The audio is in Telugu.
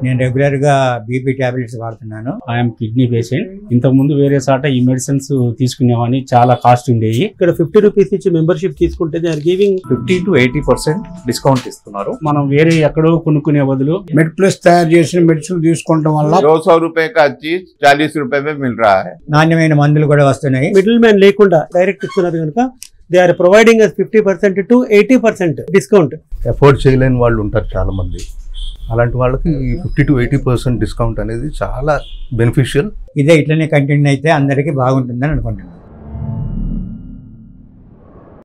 నేను రెగ్యులర్ గా బీపీ టాబ్లెట్స్ వాడుతున్నాను ఐఎమ్ కిడ్నీ పేషెంట్ ఇంతకు ముందు వేరే చాట ఈ మెడిసిన్స్ తీసుకునేవాని చాలా కాస్ట్ ఉండేవి ఇక్కడ ఫిఫ్టీ రూపీస్ ఇచ్చి మెంబర్షిప్ తీసుకుంటే they are giving fifty to eighty percent discount ఇస్తున్నారు మనం వేరే ఎక్కడో కొనుక్కునే బదులు మెడ్ ప్లస్ తయారు చేసిన మెడిసిన్ తీసుకోవడం వల్ల दो सौ रुपए का चीज चालीस रुपए में मिल रहा है నాణ్యమైన మందులు కూడా వస్తున్నాయి మిడిల్ మ్యాన్ లేకుండా డైరెక్ట్ ఇస్తున్నారు కనుక they are providing us fifty percent to eighty percent discount afford చేయలేని వాళ్ళు ఉంటారు చాలా మంది అలాంటి వాళ్ళకి fifty to eighty percent discount అనేది చాలా బెనిఫిషియల్ ఇదే ఇట్లనే కంటిన్యూ అయితే అందరికీ బాగుంటుందని అనుకుంటున్నాను